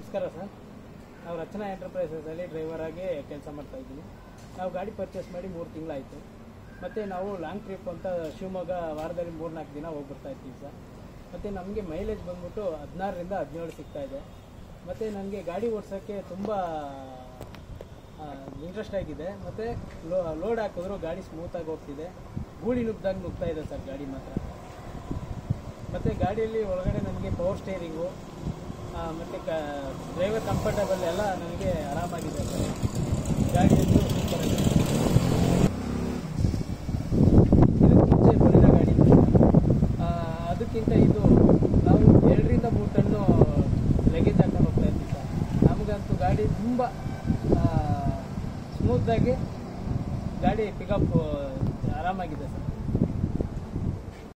ನಮಸ್ಕಾರ ಸರ್ ನಾವು ರಚನಾ ಎಂಟರ್ಪ್ರೈಸಸಲ್ಲಿ ಡ್ರೈವರ್ ಆಗಿ ಕೆಲಸ ಮಾಡ್ತಾ ಇದ್ದೀನಿ ನಾವು ಗಾಡಿ ಪರ್ಚೇಸ್ ಮಾಡಿ ಮೂರು ತಿಂಗಳಾಯಿತು ಮತ್ತು ನಾವು ಲಾಂಗ್ ಟ್ರಿಪ್ ಅಂತ ಶಿವಮೊಗ್ಗ ವಾರದಲ್ಲಿ ಮೂರು ನಾಲ್ಕು ದಿನ ಹೋಗಿ ಬರ್ತಾ ಇರ್ತೀವಿ ಸರ್ ಮತ್ತು ನಮಗೆ ಮೈಲೇಜ್ ಬಂದ್ಬಿಟ್ಟು ಹದಿನಾರರಿಂದ ಹದಿನೇಳು ಸಿಗ್ತಾ ಇದೆ ಮತ್ತು ನನಗೆ ಗಾಡಿ ಓಡಿಸೋಕ್ಕೆ ತುಂಬ ಇಂಟ್ರೆಸ್ಟ್ ಆಗಿದೆ ಮತ್ತು ಲೋ ಲೋಡ್ ಹಾಕಿದ್ರು ಗಾಡಿ ಸ್ಮೂತಾಗಿ ಹೋಗ್ತಿದೆ ಗೂಳಿ ನುಗ್ದಾಗ ನುಗ್ತಾ ಇದೆ ಸರ್ ಗಾಡಿ ಮಾತ್ರ ಮತ್ತು ಗಾಡಿಯಲ್ಲಿ ಒಳಗಡೆ ನನಗೆ ಪವರ್ ಸ್ಟೇರಿಂಗು ಮತ್ತು ಕ ಡ್ರೈವರ್ ಕಂಫರ್ಟಬಲ್ ಎಲ್ಲ ನನಗೆ ಆರಾಮಾಗಿದೆ ಸರ್ ಗಾಡಿಯಂತೂ ಸೂಪರ್ ಆಗಿದೆ ಇದಕ್ಕೆ ಮುಂಚೆ ಬಲಿನ ಗಾಡಿ ಇತ್ತು. ಆ, ಅದಕ್ಕಿಂತ ಇದು ನಾವು ಎರಡರಿಂದ ಮೂರು ಟನ್ನು ಲಗೇಜ್ ಹಾಕೊಂಡು ಹೋಗ್ತಾ ಇದ್ವಿ ಸರ್ ನಮಗಂತೂ ಗಾಡಿ ತುಂಬ ಸ್ಮೂತಾಗಿ ಗಾಡಿ ಪಿಕಪ್ ಆರಾಮಾಗಿದೆ ಸರ್